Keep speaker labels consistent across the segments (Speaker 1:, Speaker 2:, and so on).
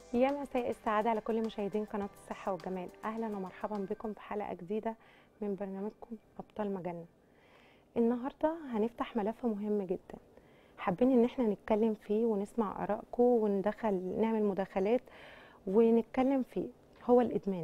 Speaker 1: يا مساء السعادة على كل مشاهدين قناة الصحة والجمال أهلا ومرحبا بكم في حلقة جديدة من برنامجكم أبطال مجلة النهاردة هنفتح ملف مهم جدا حابين ان احنا نتكلم فيه ونسمع آرائكم وندخل نعمل مداخلات ونتكلم فيه هو الإدمان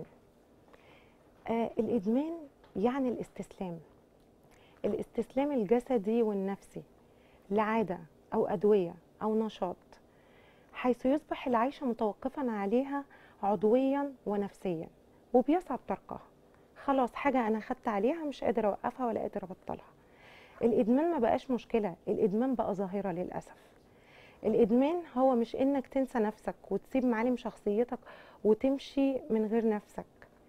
Speaker 1: آه الإدمان يعني الاستسلام الاستسلام الجسدي والنفسي لعادة أو أدوية أو نشاط حيث يصبح العيش متوقفا عليها عضويا ونفسيا وبيصعب تركها خلاص حاجة أنا خدت عليها مش قادرة أوقفها ولا قادرة أبطلها الإدمان ما بقاش مشكلة الإدمان بقى ظاهرة للأسف الإدمان هو مش إنك تنسى نفسك وتسيب معالم شخصيتك وتمشي من غير نفسك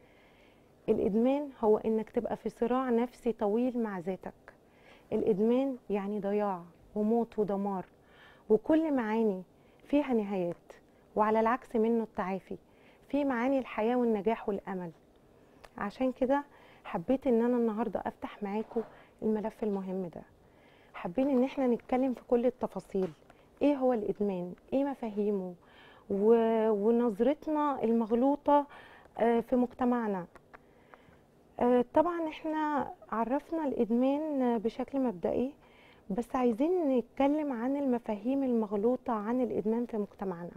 Speaker 1: الإدمان هو إنك تبقى في صراع نفسي طويل مع ذاتك الإدمان يعني ضياع وموت ودمار وكل معاني فيها نهايات وعلى العكس منه التعافي في معاني الحياة والنجاح والأمل عشان كده حبيت ان انا النهاردة افتح معاكم الملف المهم ده حابين ان احنا نتكلم في كل التفاصيل ايه هو الادمان ايه مفاهيمه و... ونظرتنا المغلوطة آه، في مجتمعنا آه، طبعا احنا عرفنا الادمان آه، بشكل مبدئي بس عايزين نتكلم عن المفاهيم المغلوطة عن الإدمان في مجتمعنا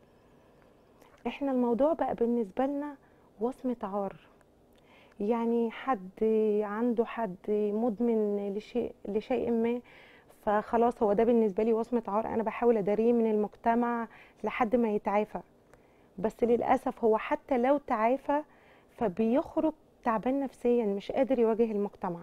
Speaker 1: احنا الموضوع بقى بالنسبة لنا وصمة عار يعني حد عنده حد مدمن لشيء لشيء ما فخلاص هو ده بالنسبة لي وصمة عار أنا بحاول أداريه من المجتمع لحد ما يتعافى بس للأسف هو حتى لو تعافى فبيخرج تعبان نفسيا مش قادر يواجه المجتمع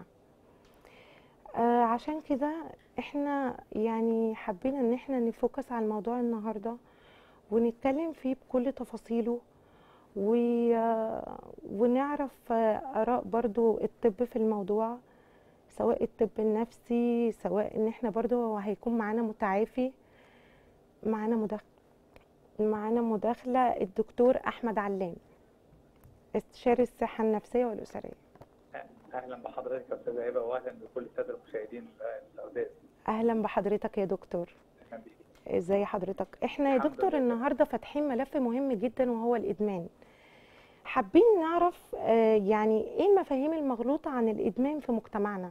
Speaker 1: آه عشان كده احنا يعني حبينا ان احنا نفوكس على الموضوع النهارده ونتكلم فيه بكل تفاصيله و... آه، ونعرف آه، اراء برضو الطب في الموضوع سواء الطب النفسي سواء ان احنا برضو هيكون معانا متعافي معانا مداخله معانا مداخله الدكتور احمد علام استشاري الصحه النفسيه والاسريه
Speaker 2: اهلا بحضرتك يا استاذه هبه واهلا بكل الساده المشاهدين الاعزاء
Speaker 1: اهلا بحضرتك يا دكتور
Speaker 2: اهلا بيك
Speaker 1: ازاي حضرتك احنا يا
Speaker 2: الحمد
Speaker 1: دكتور
Speaker 2: لله.
Speaker 1: النهارده فاتحين ملف مهم جدا وهو الادمان حابين نعرف آه، يعني ايه المفاهيم المغلوطه عن الادمان في مجتمعنا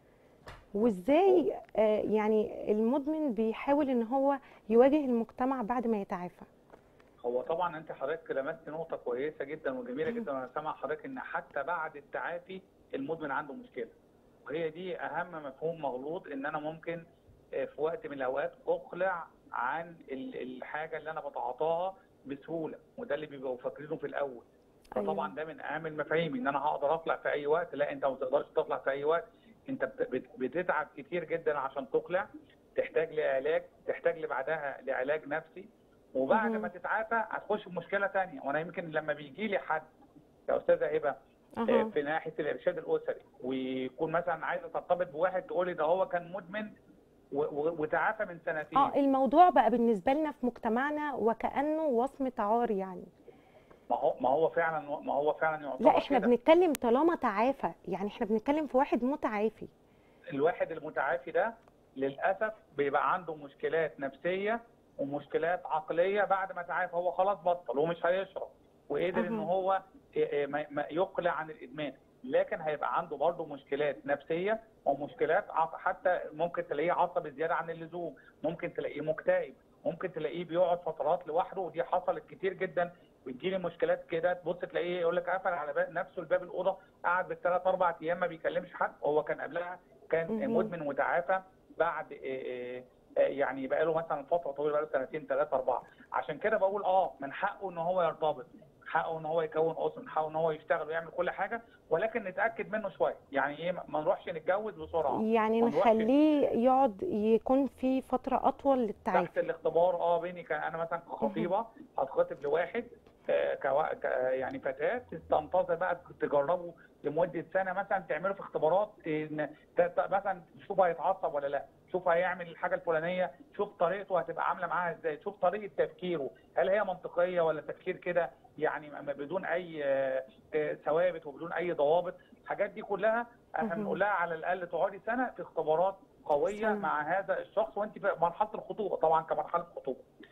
Speaker 1: وازاي آه، يعني المدمن بيحاول ان هو يواجه المجتمع بعد ما يتعافى
Speaker 2: هو طبعا انت حضرتك لمست نقطه كويسه جدا وجميله جدا وانا سامع حضرتك ان حتى بعد التعافي المدمن عنده مشكله وهي دي اهم مفهوم مغلوط ان انا ممكن آه، في وقت من الاوقات اقلع عن ال- الحاجه اللي انا بتعاطاها بسهوله وده اللي بيبقوا فاكرينه في الاول فطبعا ده من اهم المفاهيم ان انا هقدر اطلع في اي وقت لا انت ما تقدرش تطلع في اي وقت انت بت- بت- بتتعب كتير جدا عشان تقلع تحتاج لعلاج تحتاج اللي بعدها لعلاج نفسي وبعد
Speaker 1: مهم.
Speaker 2: ما تتعافى هتخش في مشكله ثانيه وانا يمكن لما بيجي لي حد يا استاذه هبه آه،
Speaker 1: اها
Speaker 2: في ناحيه الارشاد الاسري ويكون مثلا عايزه ترتبط بواحد تقول لي ده هو كان مدمن و- و- وتعافى من سنتين
Speaker 1: اه الموضوع بقى بالنسبه لنا في مجتمعنا وكانه وصمه عار يعني
Speaker 2: ما هو ما هو فعلا ما هو فعلا يعتبر
Speaker 1: لا احنا
Speaker 2: كده.
Speaker 1: بنتكلم طالما تعافى يعني احنا بنتكلم في واحد متعافي
Speaker 2: الواحد المتعافي ده للاسف بيبقى عنده مشكلات نفسيه ومشكلات عقليه بعد ما تعافى هو خلاص بطل ومش هيشرب وقدر ان
Speaker 1: أها.
Speaker 2: هو إيه إيه ما- ما يقلع عن الادمان لكن هيبقى عنده برضه مشكلات نفسيه ومشكلات عص- حتى ممكن تلاقيه عصبي زياده عن اللزوم ممكن تلاقيه مكتئب ممكن تلاقيه بيقعد فترات لوحده ودي حصلت كتير جدا بتجيلي مشكلات كده تبص تلاقيه يقول لك قفل على باب نفسه الباب الاوضه قعد بالثلاث اربع ايام ما بيكلمش حد هو كان قبلها كان
Speaker 1: مهم.
Speaker 2: مدمن وتعافى بعد إيه إيه إيه يعني بقى له مثلا فتره طويله بقى له سنتين ثلاثه اربعه عشان كده بقول اه من حقه ان هو يرتبط حقه ان هو يكون اسره من حقه ان هو يشتغل ويعمل كل حاجه ولكن نتاكد منه شويه يعني ايه ما نروحش نتجوز بسرعه
Speaker 1: يعني
Speaker 2: ما نروحش
Speaker 1: نخليه يقعد يكون في فتره اطول
Speaker 2: تحت
Speaker 1: للتعافي
Speaker 2: الاختبار اه بيني كان انا مثلا كخطيبه هتخطب لواحد آه، كوا- ك- يعني فتاه تنتظر بقى تجربه لمده سنه مثلا تعملوا في اختبارات إن ت- ت- مثلا تشوف هيتعصب ولا لا شوف هيعمل الحاجه الفلانيه شوف طريقته هتبقى عامله معاها ازاي شوف طريقه تفكيره هل هي منطقيه ولا تفكير كده يعني م- بدون اي آه، آه، ثوابت وبدون اي ضوابط الحاجات دي كلها احنا
Speaker 1: مهم.
Speaker 2: بنقول لها على الاقل تقعدي سنه في اختبارات قويه
Speaker 1: سنة.
Speaker 2: مع هذا الشخص وانت في مرحله الخطوبه طبعا كمرحله خطوبه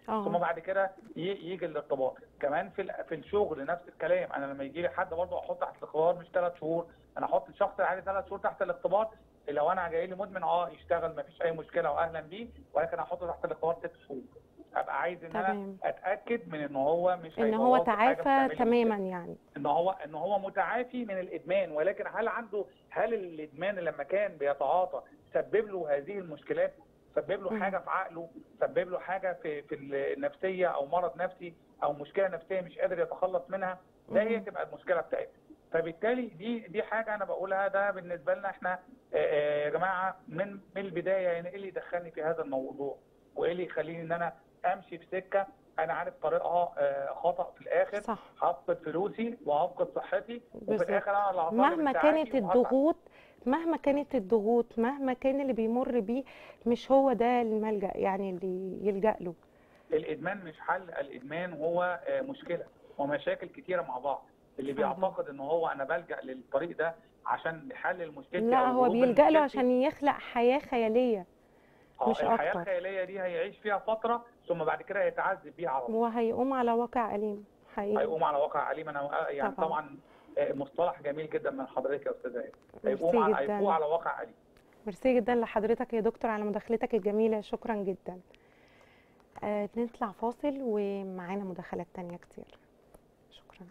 Speaker 2: ثم
Speaker 1: اه
Speaker 2: بعد كده ي- يجي الارتباط كمان في ال- في الشغل نفس الكلام انا لما يجي لي حد برضه احط تحت الاختبار مش ثلاث شهور انا احط الشخص اللي عليه ثلاث شهور تحت الاختبار لو انا جاي لي مدمن اه يشتغل ما فيش اي مشكله واهلا بيه ولكن احطه تحت الاختبار ست شهور ابقى عايز ان انا
Speaker 1: تمام
Speaker 2: اتاكد من ان هو مش
Speaker 1: ان هو
Speaker 2: هيبوظ لي حاجة
Speaker 1: تعافى
Speaker 2: بتعمل لي مشكلة.
Speaker 1: تماما يعني
Speaker 2: ان هو ان هو متعافي من الادمان ولكن هل عنده هل الادمان لما كان بيتعاطى سبب له هذه المشكلات سبب له
Speaker 1: مم.
Speaker 2: حاجه في عقله سبب له حاجه في في النفسيه او مرض نفسي او مشكله نفسيه مش قادر يتخلص منها ده هي
Speaker 1: مم.
Speaker 2: تبقى المشكله بتاعتنا فبالتالي دي دي حاجه انا بقولها ده بالنسبه لنا احنا آه، آه، يا جماعه من من البدايه يعني ايه اللي يدخلني في هذا الموضوع وايه اللي يخليني ان انا امشي في سكه انا عارف طريقها آه، خطا في الاخر
Speaker 1: صح
Speaker 2: هفقد فلوسي وهفقد صحتي وفي
Speaker 1: بالظبط.
Speaker 2: الاخر انا اللي هصاب
Speaker 1: مهما
Speaker 2: بالتعافي
Speaker 1: كانت
Speaker 2: وهتعب.
Speaker 1: الضغوط مهما كانت الضغوط مهما كان اللي بيمر بيه مش هو ده الملجأ يعني اللي يلجأ له
Speaker 2: الادمان مش حل الادمان هو آه، مشكله ومشاكل كتيره مع بعض اللي
Speaker 1: فعلا.
Speaker 2: بيعتقد ان هو انا بلجا للطريق ده عشان يحل مشكلتي
Speaker 1: لا
Speaker 2: أو
Speaker 1: هو
Speaker 2: الهروب من
Speaker 1: بيلجأ له
Speaker 2: مشكلتي.
Speaker 1: عشان يخلق حياة خيالية
Speaker 2: آه،
Speaker 1: مش
Speaker 2: الحياه
Speaker 1: أكتر.
Speaker 2: الخياليه دي هيعيش فيها فتره ثم بعد كده هيتعذب بيها على طول
Speaker 1: وهيقوم على واقع أليم حقيقي
Speaker 2: هيقوم على واقع عليم انا يعني
Speaker 1: طبعاً.
Speaker 2: طبعا, آه، مصطلح جميل جدا من حضرتك يا استاذ هيثم
Speaker 1: ميرسي
Speaker 2: هيقوم على
Speaker 1: جدا
Speaker 2: هيقوم على واقع عليم
Speaker 1: ميرسي جدا لحضرتك يا دكتور على مداخلتك الجميلة شكرا جدا آه نطلع فاصل ومعانا مداخلات تانية كتير شكرا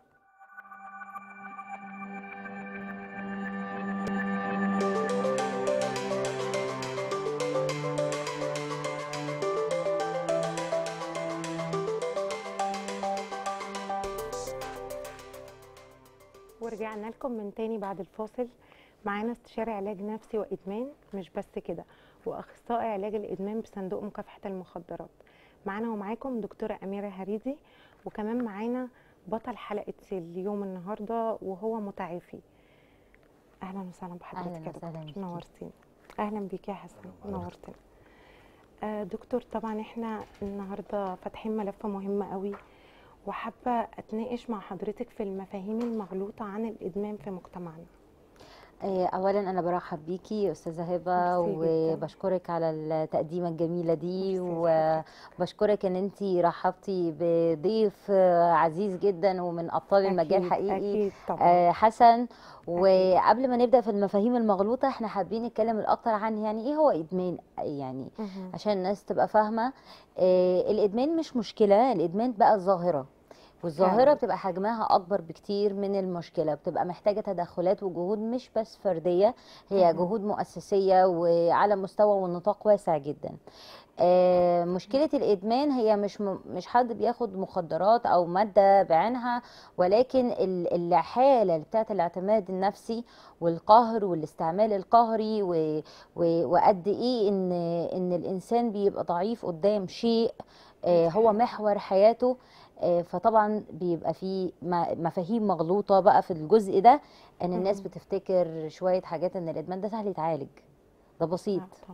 Speaker 1: ورجعنا لكم من تاني بعد الفاصل معانا استشاري علاج نفسي وادمان مش بس كده واخصائي علاج الادمان بصندوق مكافحه المخدرات معانا ومعاكم دكتوره اميره هريدي وكمان معانا بطل حلقه اليوم النهارده وهو متعافي اهلا وسهلا بحضرتك
Speaker 3: أهلاً
Speaker 1: يا
Speaker 3: وسهلاً
Speaker 1: دكتور
Speaker 3: بيكي.
Speaker 1: نورتينا اهلا بيك يا حسن نورتنا آه دكتور طبعا احنا النهارده فاتحين ملف مهم قوي وحابه اتناقش مع حضرتك في المفاهيم المغلوطه عن الادمان في مجتمعنا
Speaker 3: آه، اولا انا برحب بيكي يا استاذه هبه
Speaker 1: ميرسي جداً.
Speaker 3: وبشكرك على التقديمه الجميله دي
Speaker 1: ميرسي يا
Speaker 3: وبشكرك ان انت رحبتي بضيف آه، عزيز جدا ومن ابطال المجال
Speaker 1: أكيد-
Speaker 3: حقيقي
Speaker 1: اكيد طبعا
Speaker 3: آه، حسن وقبل ما نبدا في المفاهيم المغلوطه احنا حابين نتكلم الاكتر عن يعني ايه هو ادمان يعني
Speaker 1: مهم.
Speaker 3: عشان الناس تبقى فاهمه آه، الادمان مش مشكله الادمان بقى ظاهره والظاهره
Speaker 1: فعلا.
Speaker 3: بتبقى حجمها اكبر بكتير من المشكله بتبقى محتاجه تدخلات وجهود مش بس فرديه هي
Speaker 1: مهم.
Speaker 3: جهود مؤسسيه وعلى مستوى والنطاق واسع جدا آه، مشكله الادمان هي مش م- مش حد بياخد مخدرات او ماده بعينها ولكن ال- الحاله بتاعت الاعتماد النفسي والقهر والاستعمال القهري و- و- وقد ايه ان ان الانسان بيبقى ضعيف قدام شيء آه، هو محور حياته آه، فطبعا بيبقى في م- مفاهيم مغلوطه بقى في الجزء ده ان الناس
Speaker 1: مهم.
Speaker 3: بتفتكر شويه حاجات ان الادمان ده سهل يتعالج ده بسيط
Speaker 1: لا طبعا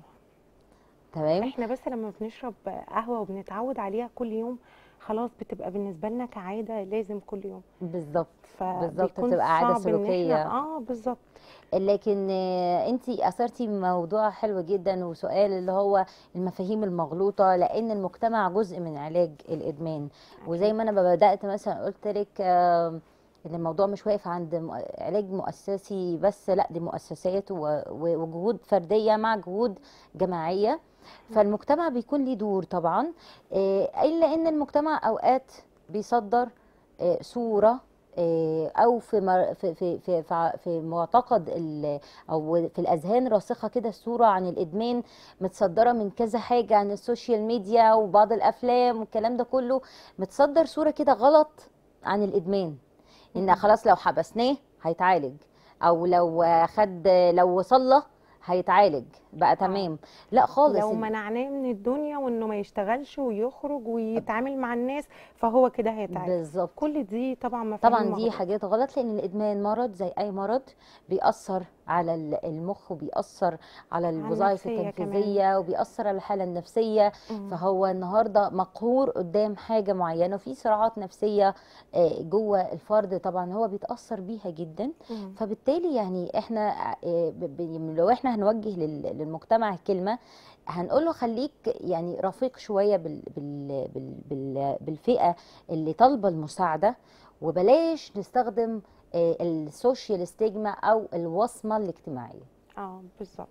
Speaker 3: تمام
Speaker 1: احنا بس لما بنشرب قهوه وبنتعود عليها كل يوم خلاص بتبقى بالنسبه لنا كعاده لازم كل يوم
Speaker 3: بالظبط بالظبط
Speaker 1: فبيكون
Speaker 3: بتبقى عاده
Speaker 1: صعب ان
Speaker 3: سلوكيه
Speaker 1: احنا اه بالظبط
Speaker 3: لكن انت اثرتي موضوع حلو جدا وسؤال اللي هو المفاهيم المغلوطه لان المجتمع جزء من علاج الادمان وزي ما انا بدات مثلا قلت لك آم، ان الموضوع مش واقف عند م- علاج مؤسسي بس لا دي مؤسسات و- و- وجهود فرديه مع جهود جماعيه فالمجتمع بيكون ليه دور طبعا آه، الا ان المجتمع اوقات بيصدر آه، صوره آه، او في مر- في في في في ع- في معتقد ال- او في الاذهان راسخه كده الصوره عن الادمان متصدره من كذا حاجه عن السوشيال ميديا وبعض الافلام والكلام ده كله متصدر صوره كده غلط عن الادمان ان
Speaker 1: مم.
Speaker 3: خلاص لو حبسناه هيتعالج او لو خد لو صلى هيتعالج بقى تمام لا خالص
Speaker 1: لو
Speaker 3: ال-
Speaker 1: منعناه من الدنيا وانه ما يشتغلش ويخرج ويتعامل مع الناس فهو كده هيتعالج
Speaker 3: بالظبط
Speaker 1: كل دي طبعا مفاهيم
Speaker 3: طبعا دي
Speaker 1: مغلوطة.
Speaker 3: حاجات غلط لان الادمان مرض زي اي مرض بيأثر على ال- المخ وبيأثر على الوظائف
Speaker 1: النفسية
Speaker 3: التنفيذية وبيأثر على الحالة النفسية
Speaker 1: مم.
Speaker 3: فهو النهارده مقهور قدام حاجة معينة وفي صراعات نفسية آه، جوه الفرد طبعا هو بيتأثر بيها جدا
Speaker 1: مم.
Speaker 3: فبالتالي يعني احنا آه، ب- ب- لو احنا هنوجه لل- المجتمع كلمه هنقول له خليك يعني رفيق شويه بال بال بال بال بالفئه اللي طالبه المساعده وبلاش نستخدم آه، السوشيال ستيجما او الوصمه الاجتماعيه
Speaker 1: اه بالظبط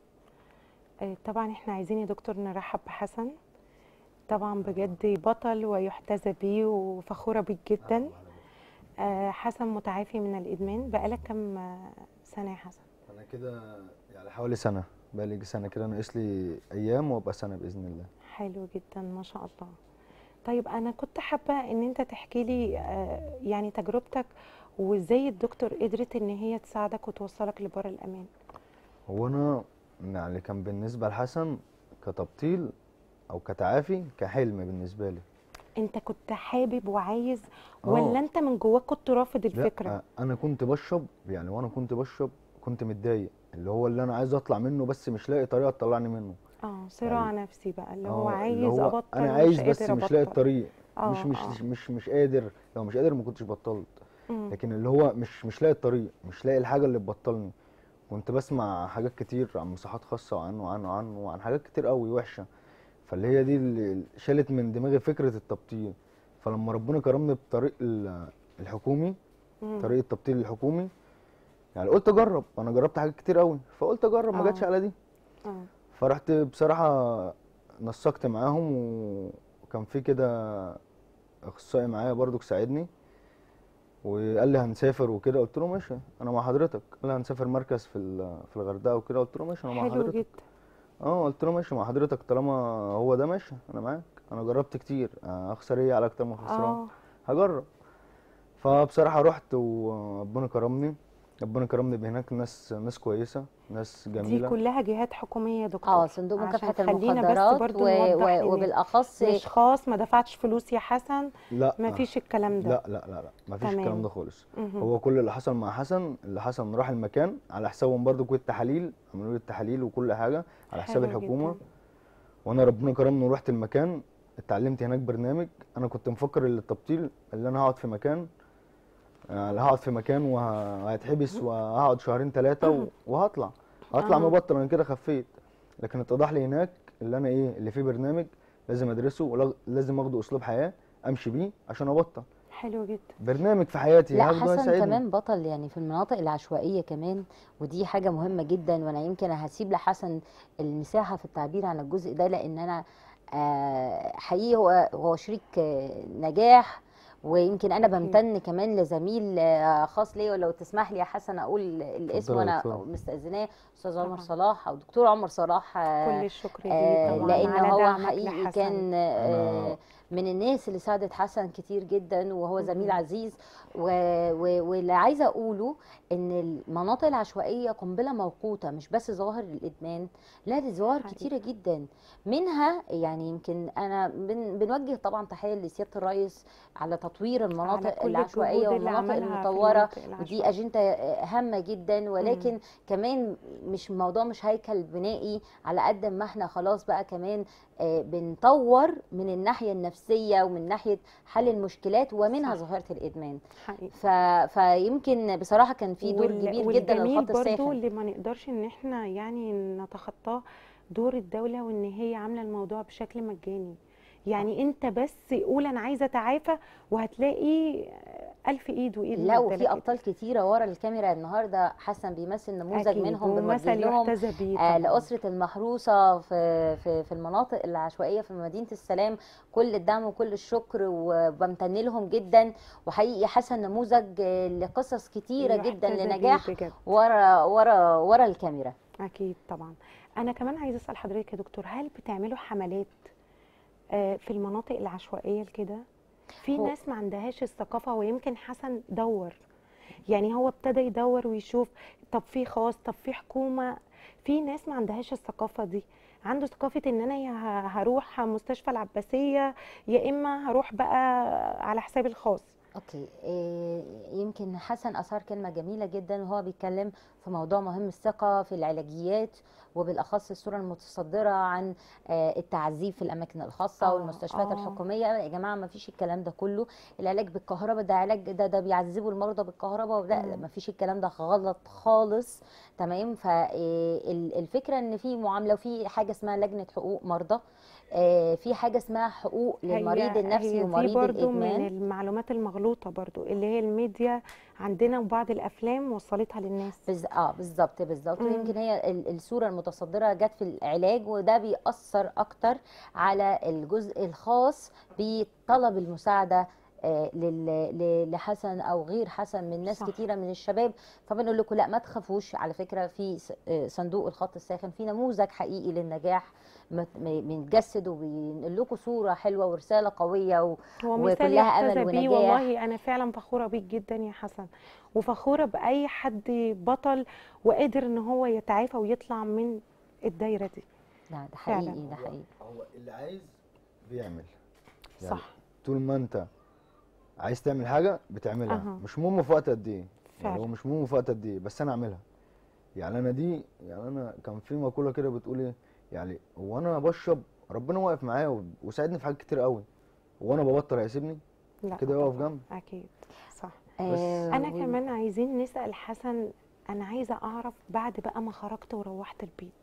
Speaker 1: آه، طبعا احنا عايزين يا دكتور نرحب بحسن طبعا بجد بطل ويحتذى بيه وفخورة بيك جدا آه، حسن متعافي من الإدمان بقالك كم آه، سنة يا حسن
Speaker 4: انا كده يعني حوالي سنه بقالي يجي سنه كده ناقص لي ايام وابقى سنه باذن الله
Speaker 1: حلو جدا ما شاء الله طيب أنا كنت حابة إن أنت تحكي لي آه، يعني تجربتك وإزاي الدكتور قدرت إن هي تساعدك وتوصلك لبر الأمان
Speaker 4: هو انا يعني كان بالنسبه لحسن كتبطيل او كتعافي كحلم بالنسبه لي
Speaker 1: أنت كنت حابب وعايز
Speaker 4: آه.
Speaker 1: ولا أنت من جواك كنت رافض الفكرة؟
Speaker 4: لا انا كنت بشرب يعني وانا كنت بشرب كنت متضايق اللي هو اللي انا عايز اطلع منه بس مش لاقي طريقه تطلعني منه
Speaker 1: اه صراع نفسي بقى اللي هو
Speaker 4: آه،
Speaker 1: عايز
Speaker 4: اللي هو
Speaker 1: ابطل
Speaker 4: انا
Speaker 1: ومش
Speaker 4: عايز بس
Speaker 1: قادر
Speaker 4: مش لاقي
Speaker 1: أبطل.
Speaker 4: الطريق
Speaker 1: آه،
Speaker 4: مش مش
Speaker 1: آه.
Speaker 4: مش مش قادر لو مش قادر ما كنتش بطلت
Speaker 1: مم.
Speaker 4: لكن اللي هو مش مش لاقي الطريق مش لاقي الحاجه اللي تبطلني كنت بسمع حاجات كتير عن مصحات خاصه وعن وعن وعن وعن حاجات كتير قوي وحشه فاللي هي دي اللي شالت من دماغي فكره التبطيل فلما ربنا كرمني بطريق ال- الحكومي
Speaker 1: مم.
Speaker 4: طريق التبطيل الحكومي يعني قلت اجرب انا جربت حاجات كتير قوي فقلت اجرب ما جاتش
Speaker 1: آه.
Speaker 4: على دي
Speaker 1: اه
Speaker 4: فرحت بصراحة نسقت معاهم وكان في كده اخصائي معايا برضو ساعدني وقال لي هنسافر وكده قلت له ماشي انا مع حضرتك قال لي هنسافر مركز في ال- في الغردقه وكده قلت له ماشي انا مع
Speaker 1: حلو
Speaker 4: حضرتك
Speaker 1: جدا
Speaker 4: اه قلت له ماشي مع حضرتك طالما هو ده ماشي انا معاك انا جربت كتير آه، اخسر ايه على اكتر من خسران
Speaker 1: اه
Speaker 4: هجرب فبصراحه رحت وربنا كرمني ربنا كرمني بهناك ناس ناس كويسه ناس
Speaker 1: دي
Speaker 4: جميله
Speaker 1: كلها جهات حكوميه يا دكتور
Speaker 3: اه صندوق
Speaker 1: عشان
Speaker 3: مكافحه
Speaker 1: خلينا بس
Speaker 3: المخدرات
Speaker 1: برضو
Speaker 3: و...
Speaker 1: نوضح
Speaker 3: و...
Speaker 1: إن
Speaker 3: وبالاخص
Speaker 1: مش خاص ما دفعتش فلوس يا حسن
Speaker 4: لا
Speaker 1: ما فيش الكلام ده
Speaker 4: لا لا لا لا مفيش
Speaker 1: تمام.
Speaker 4: الكلام ده خالص
Speaker 1: مهم.
Speaker 4: هو كل اللي حصل مع حسن اللي حسن راح المكان على حسابهم برضو كل التحاليل عملوا لي التحاليل وكل حاجه على حساب
Speaker 1: حلو
Speaker 4: الحكومه
Speaker 1: جدا.
Speaker 4: وانا ربنا كرمني ورحت المكان اتعلمت هناك برنامج انا كنت مفكر ان التبطيل اللي انا هقعد في مكان يعني هقعد في مكان وه- وهتحبس وهقعد شهرين ثلاثه وهطلع هطلع
Speaker 1: آه.
Speaker 4: مبطل انا كده خفيت لكن اتضح لي هناك اللي انا ايه اللي فيه برنامج لازم ادرسه ولازم اخده اسلوب حياه امشي بيه عشان ابطل
Speaker 1: حلو جدا
Speaker 4: برنامج في حياتي
Speaker 3: لا
Speaker 4: هاخده
Speaker 3: حسن
Speaker 4: هيساعدني.
Speaker 3: كمان بطل يعني في المناطق العشوائية كمان ودي حاجة مهمة جدا وانا يمكن هسيب لحسن المساحة في التعبير عن الجزء ده لان انا آه، حقيقي هو هو شريك آه، نجاح ويمكن انا
Speaker 1: أكيد.
Speaker 3: بمتن كمان لزميل آه، خاص ليا ولو تسمح لي يا حسن اقول الاسم
Speaker 4: اتفضلي،
Speaker 3: وانا
Speaker 4: اتفضلي.
Speaker 3: مستأذناه استاذ عمر
Speaker 1: طبعا.
Speaker 3: صلاح او دكتور عمر صلاح آه،
Speaker 1: كل الشكر ليه
Speaker 3: آه،
Speaker 1: طبعا
Speaker 3: لان
Speaker 1: على
Speaker 3: هو
Speaker 1: دعمك
Speaker 3: حقيقي
Speaker 1: لحسن.
Speaker 3: كان آه،
Speaker 4: أنا-
Speaker 3: من الناس اللي ساعدت حسن كتير جدا وهو زميل
Speaker 1: مهم.
Speaker 3: عزيز و... و... واللي عايزه اقوله ان المناطق العشوائيه قنبله موقوته مش بس ظواهر الادمان لا دي ظواهر
Speaker 1: حقيقي.
Speaker 3: كتيره جدا منها يعني يمكن انا بن... بنوجه طبعا تحيه لسياده الرئيس على تطوير
Speaker 1: على
Speaker 3: المناطق
Speaker 1: كل
Speaker 3: العشوائيه
Speaker 1: الجهود اللي
Speaker 3: والمناطق
Speaker 1: عملها في
Speaker 3: المطوره
Speaker 1: المناطق
Speaker 3: ودي
Speaker 1: العشوائية.
Speaker 3: اجنده هامه جدا ولكن كمان مش الموضوع مش هيكل بنائي على قد ما احنا خلاص بقى كمان آه، بنطور من الناحيه النفسيه ومن ناحيه حل المشكلات ومنها
Speaker 1: صح.
Speaker 3: ظاهره الادمان
Speaker 1: حقيقي
Speaker 3: ف... فيمكن بصراحه كان في دور
Speaker 1: وال-
Speaker 3: كبير جدا
Speaker 1: والجميل
Speaker 3: للخط
Speaker 1: برضو
Speaker 3: الساخن
Speaker 1: اللي ما نقدرش ان احنا يعني نتخطاه دور الدولة وان هي عاملة الموضوع بشكل مجاني يعني انت بس قول انا عايزة اتعافى وهتلاقي الف ايد وايد
Speaker 3: لا وفي
Speaker 1: مبدلة
Speaker 3: ابطال كتيره ورا الكاميرا النهارده حسن بيمثل نموذج
Speaker 1: أكيد،
Speaker 3: منهم بنوجه
Speaker 1: ومثل
Speaker 3: لهم
Speaker 1: يحتذى بيه
Speaker 3: آه،
Speaker 1: طبعاً.
Speaker 3: لأسرة المحروسة في في في المناطق العشوائية في مدينة السلام كل الدعم وكل الشكر وبمتن لهم جدا وحقيقي حسن نموذج آه، لقصص كتيرة جدا
Speaker 1: يحتذى بيه
Speaker 3: لنجاح
Speaker 1: بجد.
Speaker 3: ورا ورا ورا الكاميرا
Speaker 1: اكيد طبعا انا كمان عايزه اسال حضرتك يا دكتور هل بتعملوا حملات آه، في المناطق العشوائيه كده في
Speaker 3: هو-
Speaker 1: ناس ما عندهاش الثقافه ويمكن حسن دور يعني هو ابتدى يدور ويشوف طب في خاص طب في حكومه في ناس ما عندهاش الثقافه دي عنده ثقافه ان انا يا ه- هروح مستشفى العباسيه يا اما هروح بقى على حساب الخاص
Speaker 3: اوكي إيه يمكن حسن اثار كلمه جميله جدا وهو بيتكلم في موضوع مهم الثقه في العلاجيات وبالاخص الصوره المتصدره عن آه، التعذيب في الاماكن الخاصه
Speaker 1: آه،
Speaker 3: والمستشفيات
Speaker 1: آه.
Speaker 3: الحكوميه يا جماعه ما فيش الكلام ده كله العلاج بالكهرباء ده علاج ده ده بيعذبوا المرضى بالكهرباء لا
Speaker 1: مم.
Speaker 3: ما فيش الكلام ده غلط خالص تمام فالفكره ان في معامله وفي حاجه اسمها لجنه حقوق مرضى آه، في حاجه اسمها حقوق للمريض
Speaker 1: هي
Speaker 3: النفسي
Speaker 1: هي دي
Speaker 3: ومريض
Speaker 1: برضو من
Speaker 3: الادمان
Speaker 1: المعلومات المغلوطة برضو اللي هي الميديا عندنا وبعض الأفلام وصلتها للناس
Speaker 3: بز... اه بالظبط بالظبط
Speaker 1: مم.
Speaker 3: ويمكن هي ال- الصوره المتصدره جت في العلاج وده بيأثر اكتر على الجزء الخاص بطلب المساعده آه، لل- ل- لحسن او غير حسن من ناس
Speaker 1: صح.
Speaker 3: كتيره من الشباب فبنقول لكم لا ما تخافوش على فكره في س- آه، صندوق الخط الساخن في نموذج حقيقي للنجاح مت- م- بنجسد وبنقول لكم صوره حلوه ورساله قويه و...
Speaker 1: هو مثال
Speaker 3: وكلها أمل
Speaker 1: يحتذى بيه
Speaker 3: ونجاح.
Speaker 1: والله أنا فعلا فخورة بيك جدا يا حسن وفخورة بأي حد بطل وقادر إن هو يتعافى ويطلع من الدايرة دي
Speaker 3: لا ده
Speaker 1: فعلا.
Speaker 3: حقيقي ده حقيقي
Speaker 4: هو اللي عايز بيعمل يعني
Speaker 1: صح
Speaker 4: طول ما انت عايز تعمل حاجه بتعملها
Speaker 1: أها.
Speaker 4: مش مهم في وقت قد ايه يعني هو
Speaker 1: فعلا.
Speaker 4: مش مهم في وقت قد ايه بس انا اعملها يعني انا دي يعني انا كان في مقوله كده بتقول ايه يعني هو انا بشرب ربنا واقف معايا و- وساعدني في حاجات كتير قوي هو انا ببطل هيسيبني
Speaker 1: لا
Speaker 4: كده يقف
Speaker 1: طبعاً.
Speaker 4: جنب
Speaker 1: أكيد صح
Speaker 3: آه،
Speaker 1: انا
Speaker 3: و-
Speaker 1: كمان عايزين نسال حسن انا عايزه اعرف بعد بقى ما خرجت وروحت البيت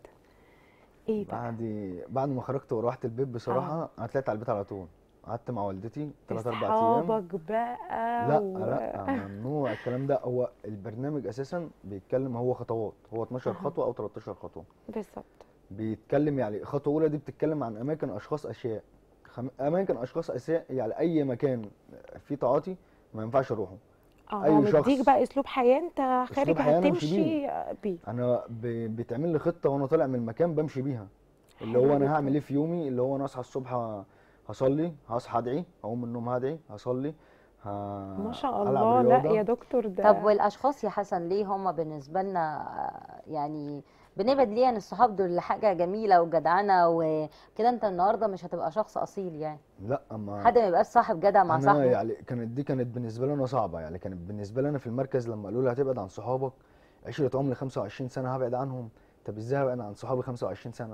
Speaker 1: ايه بقى
Speaker 4: بعد بعد ما خرجت وروحت البيت بصراحه
Speaker 1: آه.
Speaker 4: انا طلعت على البيت على طول قعدت مع والدتي 3 4 ايام
Speaker 1: اصحابك بقى
Speaker 4: لا
Speaker 1: و...
Speaker 4: لا ممنوع الكلام ده هو البرنامج اساسا بيتكلم هو خطوات هو 12
Speaker 1: أها.
Speaker 4: خطوه او 13 خطوه
Speaker 1: بالظبط
Speaker 4: بيتكلم يعني خطوه اولى دي بتتكلم عن اماكن اشخاص اشياء خم... اماكن اشخاص اشياء يعني اي مكان فيه تعاطي ما ينفعش اروحه
Speaker 1: اه
Speaker 4: أي
Speaker 1: هو مديك
Speaker 4: شخص.
Speaker 1: بقى اسلوب حياه انت خارج
Speaker 4: حياة أنا أمشي
Speaker 1: هتمشي بيه
Speaker 4: انا ب... بيتعمل لي خطه وانا طالع من المكان بمشي بيها اللي
Speaker 1: حلو
Speaker 4: هو
Speaker 1: جداً.
Speaker 4: انا هعمل ايه في يومي اللي هو انا اصحى الصبح ه- هصلي هصحى ادعي اقوم من النوم هدعي هصلي ه...
Speaker 1: ما شاء
Speaker 4: هلعب
Speaker 1: الله لا
Speaker 4: رياضة.
Speaker 1: يا دكتور ده
Speaker 3: طب والاشخاص يا حسن ليه هم بالنسبه لنا آه، يعني بنبعد ليه عن الصحاب دول حاجه جميله وجدعنه وكده انت النهارده مش هتبقى شخص اصيل يعني
Speaker 4: لا اما
Speaker 3: حد ما يبقاش صاحب جدع مع
Speaker 4: انا
Speaker 3: صاحبه
Speaker 4: يعني كانت دي كانت بالنسبه لي انا صعبه يعني كانت بالنسبه لي انا في المركز لما قالوا لي هتبعد عن صحابك عشره عمري 25 سنه هبعد عنهم طب ازاي هبعد عن صحابي 25 سنه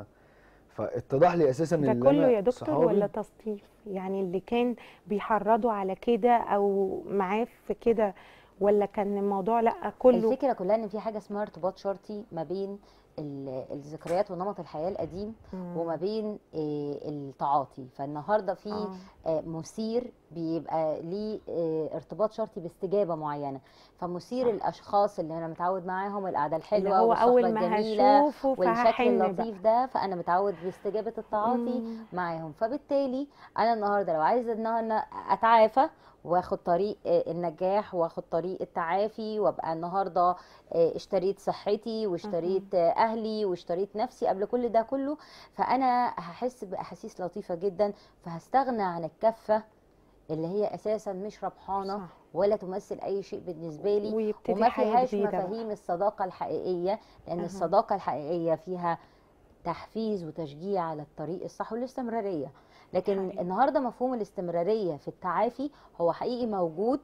Speaker 4: فاتضح لي اساسا
Speaker 1: ده
Speaker 4: ان
Speaker 1: كله
Speaker 4: انا
Speaker 1: يا دكتور
Speaker 4: صحابي
Speaker 1: ولا تصنيف يعني اللي كان بيحرضوا على كده او معاه في كده ولا كان الموضوع لا كله
Speaker 3: الفكره كلها ان في حاجه اسمها ارتباط شرطي ما بين ال- الذكريات ونمط الحياه القديم
Speaker 1: مم.
Speaker 3: وما بين آه، التعاطي فالنهارده في
Speaker 1: آه.
Speaker 3: آه، مثير بيبقى ليه آه، ارتباط شرطي باستجابه معينه فمثير الاشخاص اللي انا متعود معاهم القعده
Speaker 1: اللي
Speaker 3: الحلوه
Speaker 1: هو
Speaker 3: والصحبه
Speaker 1: اول ما
Speaker 3: الجميله
Speaker 1: هشوفه
Speaker 3: والشكل
Speaker 1: فهحن بقى
Speaker 3: اللطيف ده فانا متعود باستجابه التعاطي
Speaker 1: مم.
Speaker 3: معاهم فبالتالي انا النهارده لو عايزه ان انا اتعافى واخد طريق آه، النجاح واخد طريق التعافي وابقى النهارده آه، اشتريت صحتي واشتريت آه، اهلي واشتريت نفسي قبل كل ده كله فانا هحس باحاسيس لطيفه جدا فهستغنى عن الكفه اللي هي اساسا مش ربحانه
Speaker 1: صح.
Speaker 3: ولا تمثل اي شيء بالنسبه لي
Speaker 1: ويبتدي
Speaker 3: وما
Speaker 1: حياة
Speaker 3: فيهاش
Speaker 1: جديدة بقى.
Speaker 3: مفاهيم الصداقه الحقيقيه لان
Speaker 1: أها.
Speaker 3: الصداقه الحقيقيه فيها تحفيز وتشجيع على الطريق الصح والاستمراريه لكن
Speaker 1: حقيقي.
Speaker 3: النهارده مفهوم الاستمراريه في التعافي هو حقيقي موجود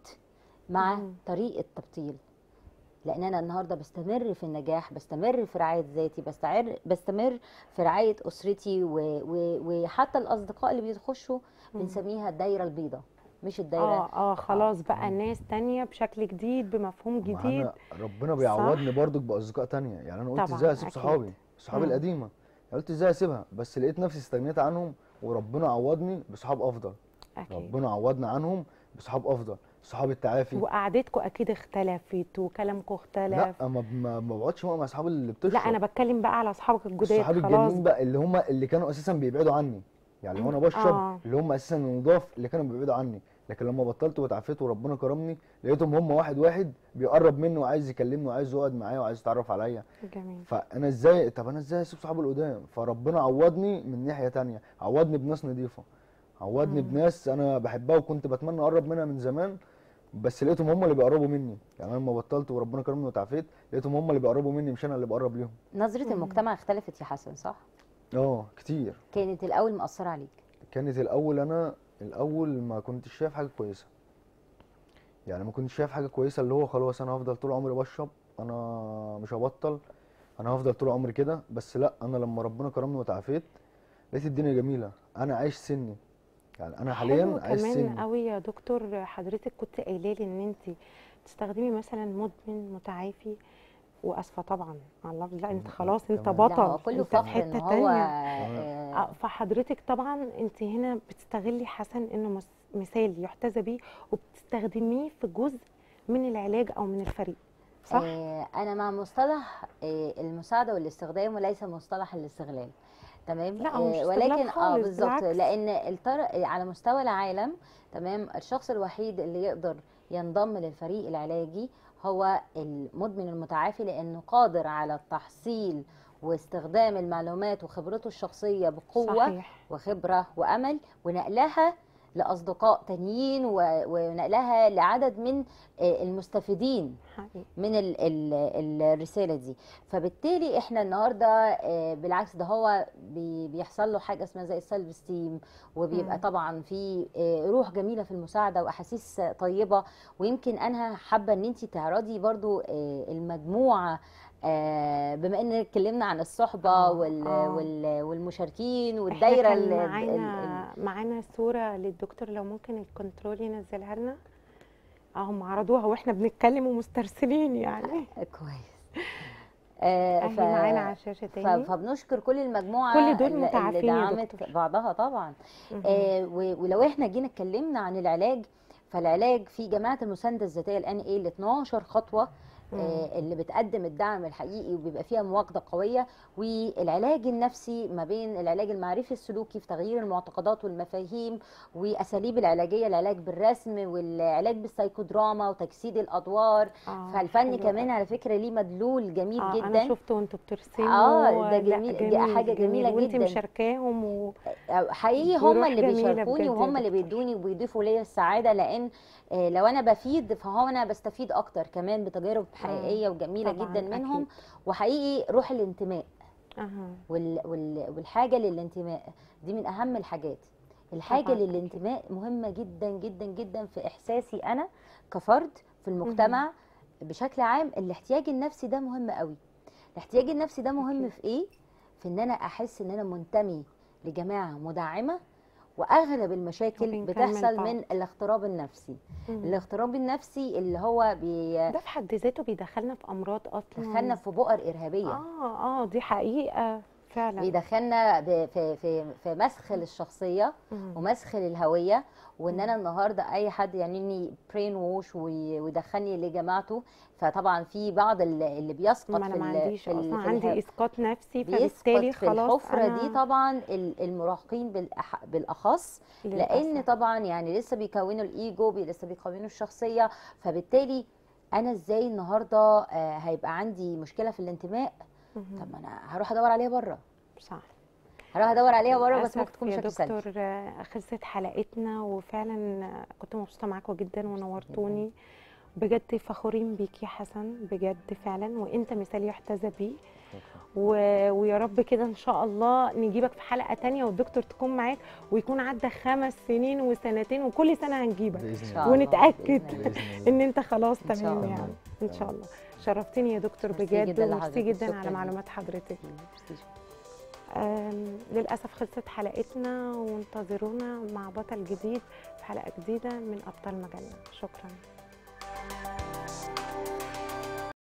Speaker 3: مع
Speaker 1: مم.
Speaker 3: طريق التبطيل لان انا النهارده بستمر في النجاح بستمر في رعايه ذاتي بستعر بستمر في رعايه اسرتي و... و... وحتى الاصدقاء اللي بيخشوا
Speaker 1: مم.
Speaker 3: بنسميها الدايره البيضاء مش الدايره
Speaker 1: اه اه خلاص بقى ناس تانية بشكل جديد بمفهوم
Speaker 4: ما
Speaker 1: جديد
Speaker 4: أنا ربنا بيعوضني برضك باصدقاء تانية يعني انا قلت
Speaker 1: طبعاً،
Speaker 4: ازاي اسيب
Speaker 1: أكيد.
Speaker 4: صحابي صحابي
Speaker 1: مم.
Speaker 4: القديمه قلت ازاي اسيبها بس لقيت نفسي استغنيت عنهم وربنا عوضني بصحاب افضل
Speaker 1: اكيد
Speaker 4: ربنا عوضنا عنهم بصحاب افضل صحاب التعافي
Speaker 1: وقعدتكم اكيد اختلفت وكلامكم اختلف
Speaker 4: لا ما ما ما بقعدش مع اصحاب اللي بتشرب
Speaker 1: لا انا بتكلم بقى على اصحابك الجداد
Speaker 4: الصحاب
Speaker 1: خلاص
Speaker 4: الجديدين بقى اللي هم اللي كانوا اساسا بيبعدوا عني يعني وانا بشرب
Speaker 1: آه.
Speaker 4: اللي هم اساسا النضاف اللي كانوا بيبعدوا عني لكن لما بطلت واتعافيت وربنا كرمني لقيتهم هم واحد واحد بيقرب مني وعايز يكلمني وعايز يقعد معايا وعايز يتعرف عليا
Speaker 1: جميل
Speaker 4: فانا ازاي طب انا ازاي اسيب صحابي القدام فربنا عوضني من ناحيه تانية عوضني بناس نضيفه عوضني
Speaker 1: مم.
Speaker 4: بناس انا بحبها وكنت بتمنى اقرب منها من زمان بس لقيتهم هم اللي بيقربوا مني يعني انا لما بطلت وربنا كرمني وتعافيت لقيتهم هم اللي بيقربوا مني مش انا اللي بقرب ليهم
Speaker 3: نظره
Speaker 1: مم.
Speaker 3: المجتمع اختلفت يا حسن صح
Speaker 4: اه كتير
Speaker 3: كانت الاول مأثره عليك
Speaker 4: كانت الاول انا الاول ما كنتش شايف حاجه كويسه يعني ما كنتش شايف حاجه كويسه اللي هو خلاص انا هفضل طول عمري بشرب انا مش هبطل انا هفضل طول عمري كده بس لا انا لما ربنا كرمني وتعافيت لقيت الدنيا جميله انا عايش سني يعني انا حاليا
Speaker 1: حلو
Speaker 4: عايش
Speaker 1: كمان
Speaker 4: سني
Speaker 1: قوي يا دكتور حضرتك كنت قايله لي ان انت تستخدمي مثلا مدمن متعافي واسفه طبعا على اللفظ لا انت
Speaker 4: لا،
Speaker 1: خلاص انت
Speaker 4: تمام.
Speaker 3: لا
Speaker 1: بطل
Speaker 3: هو كله
Speaker 1: انت في
Speaker 3: فخر ان
Speaker 1: حته
Speaker 3: هو
Speaker 1: تانية
Speaker 3: آه،
Speaker 1: آه، فحضرتك طبعا انت هنا بتستغلي حسن انه مس- مثال يحتذى بيه وبتستخدميه في جزء من العلاج او من الفريق صح؟
Speaker 3: آه، انا مع مصطلح آه، المساعده والاستخدام وليس مصطلح الاستغلال تمام
Speaker 1: لا، هو مش
Speaker 3: آه،
Speaker 1: استغلال
Speaker 3: ولكن اه
Speaker 1: خالص،
Speaker 3: بالظبط
Speaker 1: بالعكس.
Speaker 3: لان الطر... على مستوى العالم تمام الشخص الوحيد اللي يقدر ينضم للفريق العلاجي هو المدمن المتعافي لانه قادر على التحصيل واستخدام المعلومات وخبرته الشخصيه بقوه
Speaker 1: صحيح
Speaker 3: وخبرة وأمل ونقلها لأصدقاء تانيين و- ونقلها لعدد من آه، المستفيدين
Speaker 1: حقيقي
Speaker 3: من ال ال الرسالة دي فبالتالي احنا النهاردة آه، بالعكس ده هو بي- بيحصل له حاجة اسمها زي السلف ستيم وبيبقى
Speaker 1: مم.
Speaker 3: طبعا في آه، روح جميلة في المساعدة وأحاسيس طيبة ويمكن أنا حابة ان انت تعرضي برضو آه، المجموعة آه، بما ان اتكلمنا عن الصحبة
Speaker 1: آه،
Speaker 3: وال
Speaker 1: آه.
Speaker 3: وال والمشاركين
Speaker 1: احنا
Speaker 3: والدايرة
Speaker 1: كان
Speaker 3: ال- ال- ال-
Speaker 1: معانا معانا صوره للدكتور لو ممكن الكنترول ينزلها لنا اهم عرضوها واحنا بنتكلم ومسترسلين يعني
Speaker 3: كويس آه،
Speaker 1: اهي
Speaker 3: ف-
Speaker 1: معانا على الشاشه
Speaker 3: ف-
Speaker 1: تاني
Speaker 3: فبنشكر كل المجموعة
Speaker 1: كل دول
Speaker 3: اللي- اللي
Speaker 1: متعافين يا
Speaker 3: دعمت
Speaker 1: دكتور.
Speaker 3: بعضها طبعا
Speaker 1: مهم.
Speaker 3: آه، و- ولو احنا جينا اتكلمنا عن العلاج فالعلاج في جماعة المساندة الذاتية الان ايه ال 12 خطوة آه، اللي بتقدم الدعم الحقيقي وبيبقى فيها مواجهه قويه والعلاج النفسي ما بين العلاج المعرفي السلوكي في تغيير المعتقدات والمفاهيم واساليب العلاجيه العلاج بالرسم والعلاج بالسايكودراما وتجسيد الادوار
Speaker 1: آه،
Speaker 3: فالفن
Speaker 1: حلو
Speaker 3: كمان
Speaker 1: أوي.
Speaker 3: على فكره ليه مدلول جميل
Speaker 1: آه
Speaker 3: جدا
Speaker 1: انا شفته وانتوا بترسموا
Speaker 3: آه، ده
Speaker 1: لا،
Speaker 3: جميل- دي حاجة جميلة
Speaker 1: وانت
Speaker 3: جدا.
Speaker 1: مشاركاهم و...
Speaker 3: حقيقي
Speaker 1: بروح
Speaker 3: هم اللي
Speaker 1: جميلة
Speaker 3: بيشاركوني
Speaker 1: بجد يا
Speaker 3: وهم اللي
Speaker 1: دكتور.
Speaker 3: بيدوني وبيضيفوا لي السعاده لان آه، لو انا بفيد فهو انا بستفيد اكتر كمان بتجارب حقيقيه وجميله
Speaker 1: طبعاً،
Speaker 3: جدا منهم
Speaker 1: أكيد.
Speaker 3: وحقيقي روح الانتماء
Speaker 1: اها
Speaker 3: وال وال والحاجه للانتماء دي من اهم الحاجات الحاجه
Speaker 1: طبعاً، أكيد.
Speaker 3: للانتماء مهمه جدا جدا جدا في احساسي انا كفرد في المجتمع بشكل عام الاحتياج النفسي ده مهم قوي الاحتياج النفسي ده مهم
Speaker 1: أكيد.
Speaker 3: في ايه في ان انا احس ان انا منتمي لجماعه مدعمه واغلب المشاكل
Speaker 1: وبنكمل
Speaker 3: بتحصل
Speaker 1: بعض.
Speaker 3: من الاغتراب النفسي
Speaker 1: مم.
Speaker 3: الاغتراب النفسي اللي هو
Speaker 1: ده في حد ذاته بيدخلنا في امراض اصلا
Speaker 3: بيدخلنا في بؤر ارهابيه
Speaker 1: اه اه دي حقيقه فعلا
Speaker 3: بيدخلنا ب- في في في مسخ للشخصيه
Speaker 1: مم.
Speaker 3: ومسخ للهويه وان انا النهارده اي حد يعملني برين ووش وي- ويدخلني لجماعته فطبعا في بعض ال- اللي بيسقط
Speaker 1: ما انا
Speaker 3: في
Speaker 1: ما
Speaker 3: ال-
Speaker 1: عنديش
Speaker 3: في ال-
Speaker 1: اصلا
Speaker 3: في
Speaker 1: عندي
Speaker 3: الهو-
Speaker 1: اسقاط نفسي
Speaker 3: بيسقط
Speaker 1: فبالتالي
Speaker 3: في
Speaker 1: خلاص
Speaker 3: الحفره
Speaker 1: أنا
Speaker 3: دي طبعا ال- المراهقين بالأح- بالاخص لان
Speaker 1: للأسف.
Speaker 3: طبعا يعني لسه بيكونوا الايجو بي لسه بيكونوا الشخصيه فبالتالي انا ازاي النهارده آه، هيبقى عندي مشكله في الانتماء
Speaker 1: مهم.
Speaker 3: طب ما انا هروح ادور عليها بره
Speaker 1: صح
Speaker 3: هروح ادور عليها بره بس
Speaker 1: للأسف
Speaker 3: ممكن تكون
Speaker 1: يا
Speaker 3: بشكل سلبي
Speaker 1: دكتور آه، خلصت حلقتنا وفعلا آه، كنت مبسوطه معاكم جدا ونورتوني بجد فخورين بيك يا حسن بجد فعلا وانت مثال يحتذى بيه و... ويا رب كده ان شاء الله نجيبك في حلقه تانية والدكتور تكون معاك ويكون عدى خمس سنين وسنتين وكل سنه هنجيبك
Speaker 4: باذن
Speaker 3: شاء
Speaker 4: الله
Speaker 3: الله.
Speaker 1: ونتاكد
Speaker 3: بإذن الله.
Speaker 4: باذن الله
Speaker 1: ان انت خلاص
Speaker 3: إن شاء
Speaker 1: تمام
Speaker 3: الله.
Speaker 1: يعني ان شاء الله شرفتني يا دكتور
Speaker 3: ميرسي
Speaker 1: بجد
Speaker 3: جدا
Speaker 1: وميرسي
Speaker 3: لحضرتك.
Speaker 1: جدا
Speaker 3: شكراً
Speaker 1: على
Speaker 3: ليك.
Speaker 1: معلومات حضرتك
Speaker 3: ميرسي.
Speaker 1: آم، للأسف خلصت حلقتنا وانتظرونا مع بطل جديد في حلقة جديدة من أبطال مجلة شكرا